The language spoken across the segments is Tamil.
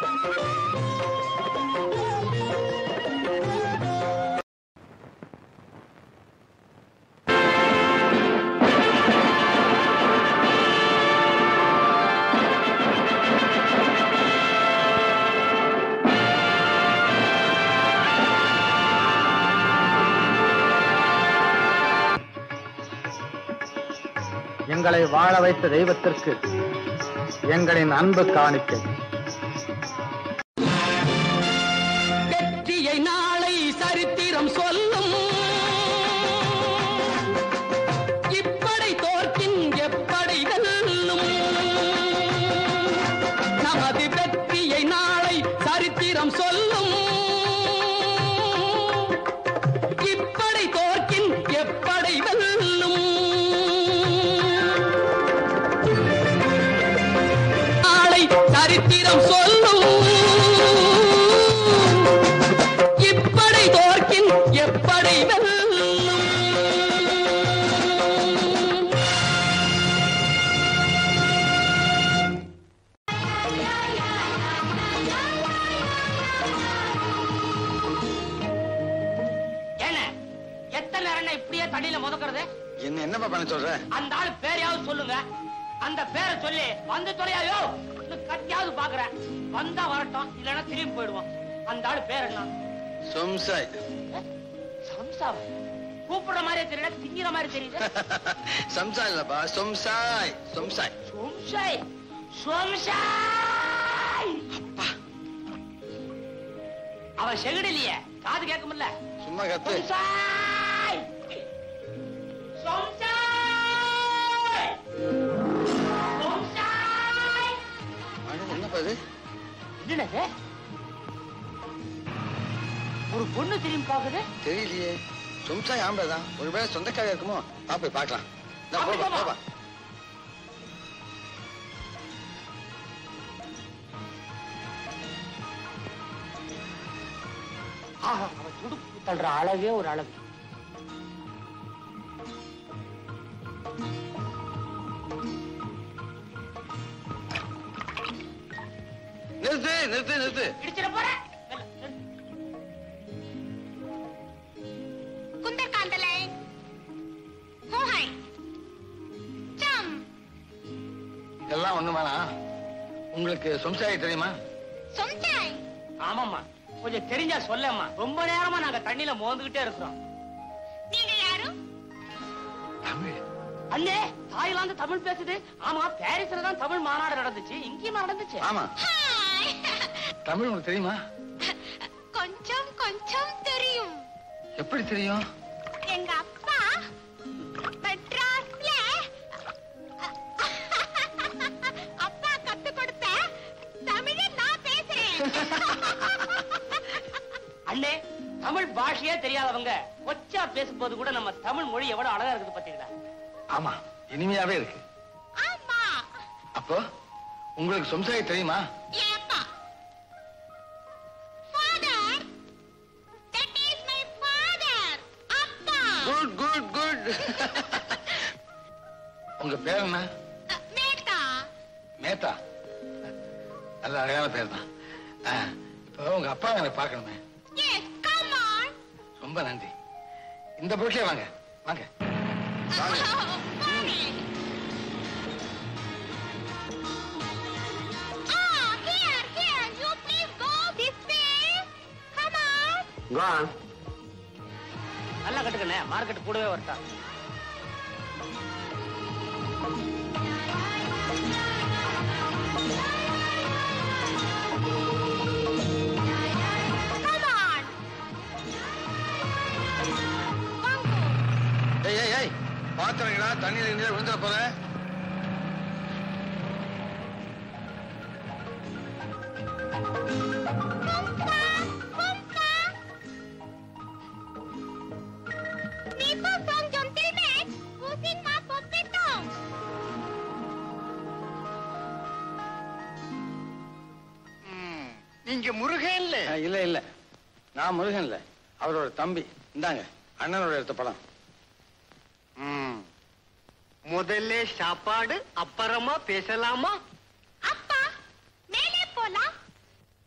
எங்களை வாழ வைத்த தெய்வத்திற்கு எங்களின் அன்பு காணிக்கை வெற்றியை நாளை சரித்திரம் சொல்லும் இப்படை தோற்கின் எப்படை வெல்லும் நமது வெற்றியை நாளை சரித்திரம் சொல்லும் இப்படை தோற்கின் எப்படை வெல்லும் நாளை சரித்திரம் சொல்லும் இப்படை தோற்கின் எப்படை வெல்லும் என்ன எத்தனை நேரம் இப்படியே தண்ணியில முதக்கிறது என்ன என்னப்பா பண்ண சொல்ற அந்த ஆளு பேரையாவது சொல்லுங்க அந்த பேரை சொல்லி வந்து தொலையாயோ கத்தியாவது பாக்குறேன் வந்தா வரட்டும் இல்லைன்னா திரும்பி போயிடுவோம் அந்த ஆளு பேர் என்ன சொம்சாய் சம்சாவா கூப்பிடுற மாதிரியே தெரியல திங்கிற மாதிரி தெரியுது சம்சாய் இல்லப்பா சொம்சாய் சொம்சாய் சோம்சாய் சோம்சாய் அவன் செகுடலையே காது கேட்க முடியல சும்மா கத்து சோம்சாய் சோம்சாய் சோம்சாய் அட, என்னப்பா இது என்னது ஒரு பொண்ணு திரும்பி பாக்குது தெரியலையே சொம்சாய் ஆம்பளை தான் ஒருவேளை சொந்தக்காரர் இருக்குமோ வா போய் பார்க்கலாம் இந்தா, அப்படி போப்பா, போமா? போப்பா. ஆஹா அவன் துடுப்பு தள்ளுற அழகே ஒரு அழகு நிறுத்து நிறுத்து நிறுத்து இடிச்சிட போற குந்தர்காந்தலை ஹோஹை சம் எல்லாம் ஒண்ணு வேணா உங்களுக்கு சொம்சாய் தெரியுமா சொம்சாய் ஆமாம்மா கொஞ்சம் தெரிஞ்சா சொல்லம்மா ரொம்ப நேரமா நாங்க தண்ணியில மோந்துகிட்டே இருக்கிறோம் நீங்க யாரு தமிழ் அண்ணே தாய்லாந்து தமிழ் பேசுது ஆமா பாரிஸ்ல தான் தமிழ் மாநாடு நடந்துச்சு இங்கேயுமா நடந்துச்சு ஆமா ஹாய் தமிழ் உங்களுக்கு தெரியுமா கொஞ்சம் கொஞ்சம் தெரியும் எப்படி தெரியும் எங்க அப்பா மெட்ராஸ்ல அப்பா கத்து கொடுத்த தமிழ நான் பேசுறேன் அண்ணே தமிழ் பாஷையே தெரியாதவங்க கொச்சா பேசும்போது கூட நம்ம தமிழ் மொழி எவ்வளவு அழகா இருக்குது பாத்தீங்களா ஆமா இனிமையாவே இருக்கு ஆமா அப்போ உங்களுக்கு சொம்சாய் தெரியுமா என் அப்பா father that is my father அப்பா குட் குட் குட் உங்க பேர் என்ன அ, மேத்தா மேத்தா நல்ல அழகான பேர் தான் ஆ, இப்போ உங்க அப்பா எனக்கு பார்க்கணுமே எஸ் கம் ஆன் ரொம்ப நன்றி இந்த பொருட்களே வாங்க வாங்க வாங்க Ah, here, here. You please go this way. Come on. நல்லா கட்டுக்கண்ணே மார்க்கெட் கூடவே வரட்டா Come on. வாங்க. ஏய் ஏய் ஏய் பாத்திரங்களா தண்ணியில இருந்து விழுந்துட போற Kumpa, kumpa. Nipo song gentleman. Pusin ma popetong. நீங்க முருகன் இல்ல ஆ, இல்ல இல்ல நான் முருகன் இல்ல அவரோட தம்பி இந்தாங்க அண்ணனோட எடுத்த படம் ம். முதல்ல சாப்பாடு அப்புறமா பேசலாமா அப்பா மேலே போலாம்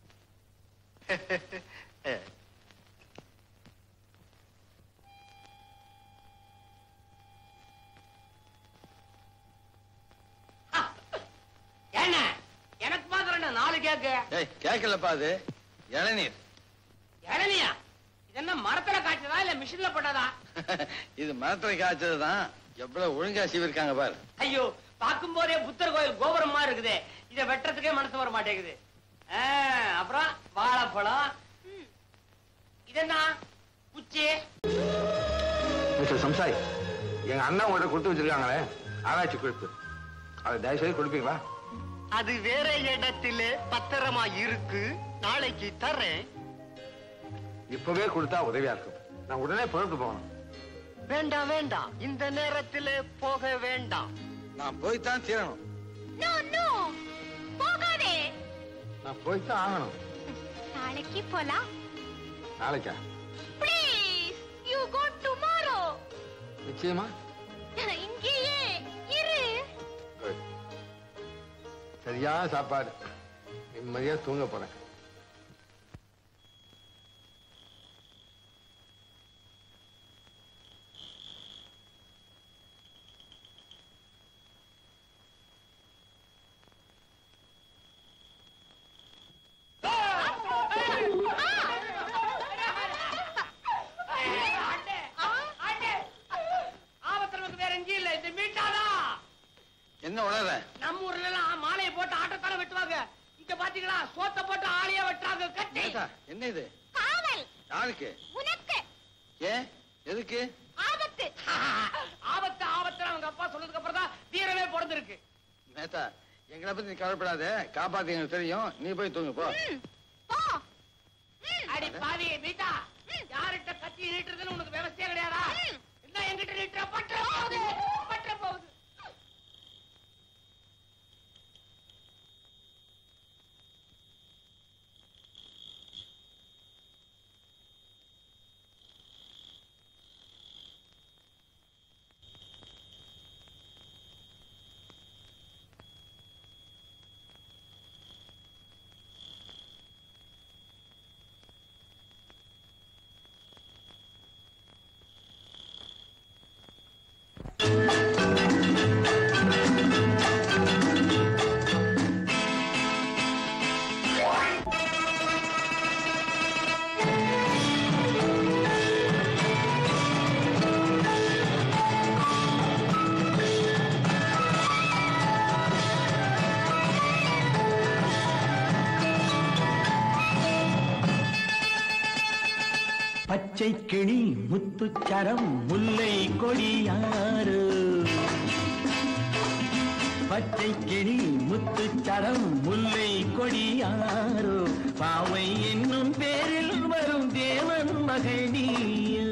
என்ன எனக்கு மாத்திரம் என்ன நாலு கேக்கு ஏய் கேட்கலப்பா அது இளநீர் இளநியா இது என்ன மரத்துல காய்ச்சதா இல்ல மிஷின்ல போட்டதா இது மரத்துல காய்ச்சதுதான் எவ்வளவு ஒழுங்கா சீவிருக்காங்க பாரு ஐயோ பார்க்கும் போதே புத்தர் கோயில் கோபுரமா இருக்குது இத வெட்டுறதுக்கே மனசு வர மாட்டேங்குது ஆ, அப்புறம் வாழைப்பழம் இது என்ன குச்சி மிஸ்டர் சம்சாய் எங்க அண்ணன் உங்கள்கிட்ட கொடுத்து வச்சிருக்காங்களே ஆராய்ச்சி குறிப்பு அதை தயவு செய்து கொடுப்பீங்களா அது வேற இடத்திலே பத்திரமா இருக்கு நாளைக்கு தர்றேன் இப்பவே கொடுத்தா உதவியா இருக்கும் நான் உடனே புறப்பட்டு போகணும் வேண்டாம் வேண்டாம் இந்த நேரத்திலே போக வேண்டாம் நான் போய்த்தான் தீரணும் No, no. போகாதே நான் போய்த்தான் ஆகணும் நாளைக்கு போலாம் நாளைக்கா ப்ளீஸ் யூ கோ டுமாரோ நிச்சயமா இங்கேயே இரு Good. சரியான சாப்பாடு நிம்மதியா தூங்க போறேன் ஆண்டே, ஆண்டே. ஆபத்துல நமக்கு வேற எங்கேயும் இல்ல இந்த மீட்டாதான் என்ன உணர நம்ம ஊர்ல எல்லாம் மாலையை போட்டு ஆட்டத்தால வெட்டுவாங்க இங்க பாத்தீங்களா சோத்த போட்டு ஆளையா வெட்டுறாங்க கட்டி என்ன இது காவல் யாருக்கு உனக்கு ஏன் எதுக்கு ஆபத்து ஆபத்து ஆபத்து அவங்க அப்பா சொன்னதுக்கு அப்புறம் தான் வீரமே பிறந்திருக்கு மேத்தா எங்களை பத்தி நீ கவலைப்படாத காப்பாத்தி எங்களுக்கு தெரியும் நீ போய் தூங்கு போ ம், போ ம், அடி பாவி மீட்டா யார்கிட்ட கத்தி நீட்டுறதுன்னு உனக்கு விவசாய கிடையாதா என்ன என்கிட்ட நீட்டுற பற்ற போகுது பற்ற போகுது பச்சை கிளி முத்துச்சரம் முல்லை கொடியாறு பச்சை கிளி முத்துச்சரம் முல்லை கொடியாறு பாவை என்னும் பேரில் வரும் தேவன் மகள் நீயு.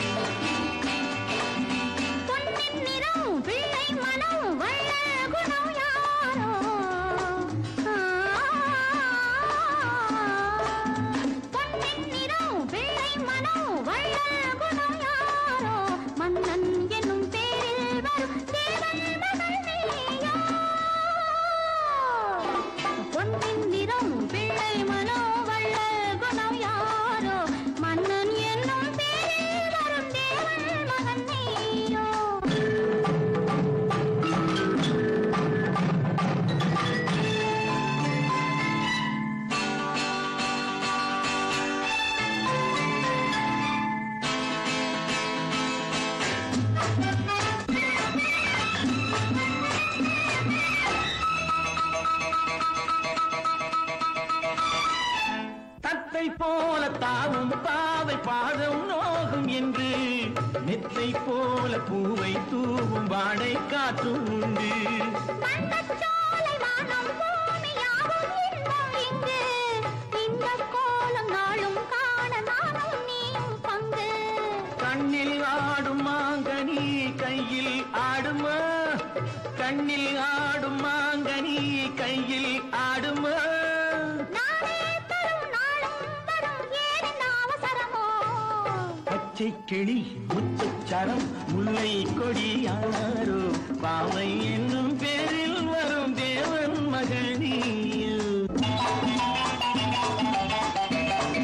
பொன்னின் நிறம் பிள்ளை மனம் வள்ள குணம் யாரோ பொன்னின் நிறம் பிள்ளை மனம் வள்ள குணம் யாரோ மன்னன் என்னும் பேரில் வரும் தேவன் மகள் நீயோ பொன்னின் நிறம் பிள்ளை மனோ வள்ள குணம் யாரோ மன்னன் என்னும் பேரில் வரும் தேவன் மகன் நீயோ தத்தை போல தாவும் பாவை பாதம் நோகும் என்று மெத்தை போல பூவை தூவும் வாடை காற்றும் உண்டு மண்டச்சோலை வானம் பூமி யாவும் இன்பம் இங்கு இன்பக் கோலம் நாளும் காண நானும் நீயும் பங்கு கண்ணில் ஆடும் மாங்கனி கையில் ஆடுமா கண்ணில் ஆடும் மாங்கனி கையில் ஆடுமா நானே தரும் நாளும் வரும் ஏதென்ன அவசரமோ பச்சை கிளி முத்துச்சரம் முல்லை கொடியாரோ பாவை என்னும் பேரில் வரும் தேவன் மகள் நீயோ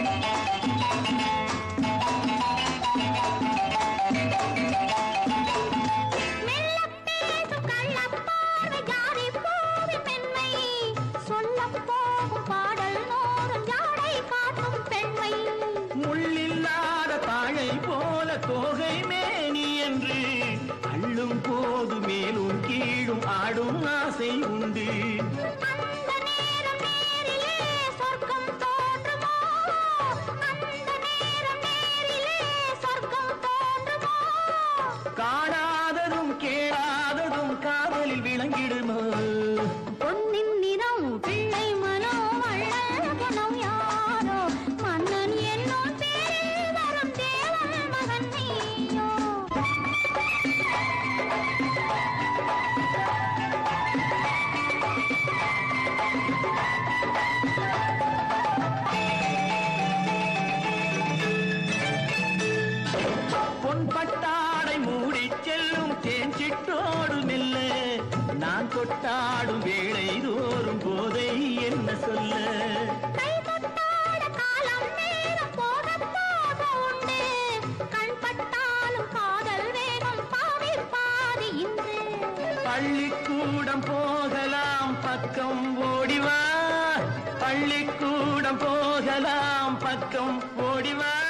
மேலும் கீழும் ஆடும் ஆசை உண்டு அந்த நேரம் நேரிலே சொர்க்கம் தோன்றுமோ அந்த நேரம் நேரிலே சொர்க்கம் தோன்றுமோ காணாததும் கேளாததும் காதலில் விளங்கிடுமோ பொன்னின் நிறம் பிள்ளை மனோ வள்ளல் குணம் யாரோ மன்னன் என்னும் பேரில் வரும் தேவன் மகன் நீயோ பொன் பட்டாடை மூடி செல்லும் தேன் சிட்டோடு மெல்ல நான் கொட்டாடும் வேளை தோறும் போதை என்ன சொல்ல கை தொட்டாட காலம் நேரம் போக போக உண்டு கண் பட்டாலும் காதல் வேகம் பாவி பாதி இன்று பள்ளிக்கூடம் போகலாம் பக்கம் ஓடிவா பள்ளிக்கூடம் போகலாம் பக்கம் ஓடிவா